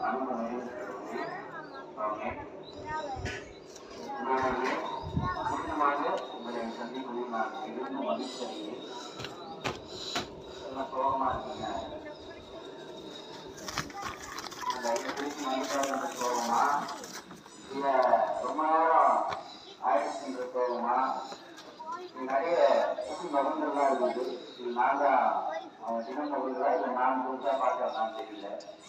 அனுமதி ஓகே உங்களுடைய முக்கியமாக உங்களை சந்திப்பதில் நான் மிகுந்த மகிழ்ச்சி அடைகிறேன் எல்லாம் சோகமா இருக்கீங்க இந்த ஐந்து பேருக்கு மகிழ்ச்சியாக சோகமா இல்ல ரொம்ப நேரம் ஆயிடுச்சுன்ற சோகமா இது நிறைய புது மருந்துகள்லாம் இருக்குது இது நான் தான் அவன் தின மருந்துகளா இல்லை நான் புதுசாக பார்க்கறதான்னு தெரியல